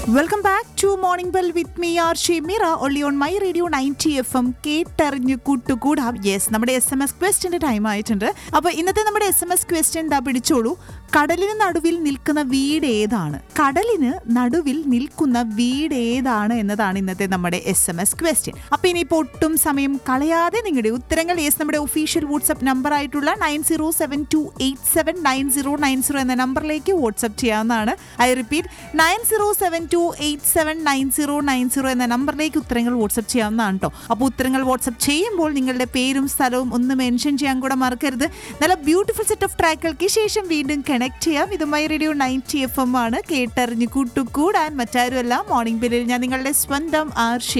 welcome back to morning bell with me R Shemira only on my radio ninety F M കേട്ടറിഞ്ഞു കൂട്ടുകൂടാം yes നമ്മുടെ S M S ക്വസ്റ്റിന്റെ time ആയിട്ടുണ്ട് അപ്പൊ ഇന്നത്തെ നമ്മുടെ എസ് എം എസ് ക്വസ്റ്റ്യൻ എന്താ പിടിച്ചോളൂ കടലിന് നടുവിൽ നിൽക്കുന്ന വീട് ഏതാണ് കടലിന് നടുവിൽ നിൽക്കുന്ന വീട് ഏതാണ് എന്നതാണ് ഇന്നത്തെ നമ്മുടെ എസ് എം എസ് ക്വസ്റ്റ്യൻ അപ്പൊ ഇനിയിപ്പോൾ ഒട്ടും സമയം കളയാതെ നിങ്ങളുടെ ഉത്തരങ്ങൾ യെസ് നമ്മുടെ ഒഫീഷ്യൽ വാട്സ്ആപ്പ് നമ്പർ ആയിട്ടുള്ള nine zero seven two eight seven nine zero nine zero എന്ന നമ്പറിലേക്ക് വാട്സ്ആപ്പ് ചെയ്യാവുന്നതാണ് I repeat nine zero seven two eight seven nine zero nine zero എന്ന നമ്പറിലേക്ക് ഉത്തരങ്ങൾ വാട്സ്ആപ്പ് ചെയ്യാവുന്നതാണ് കേട്ടോ അപ്പോൾ ഉത്തരങ്ങൾ വാട്സ്ആപ്പ് ചെയ്യുമ്പോൾ നിങ്ങളുടെ പേരും സ്ഥലവും ഒന്ന് മെൻഷൻ ചെയ്യാൻ കൂടെ മറക്കരുത് നല്ല ബ്യൂട്ടിഫുൾ സെറ്റ് ഓഫ് ട്രാക്കുകൾക്ക് ശേഷം വീണ്ടും കണക്ട് ചെയ്യാം ഇതുമായി റേഡിയോ നയൻറ്റി എഫ് എം ആണ് കേട്ടറിഞ്ഞ് കൂട്ടുകൂടാൻ മറ്റാരുമല്ല മോർണിംഗ് ബില്ലിൽ ഞാൻ നിങ്ങളുടെ സ്വന്തം ആർ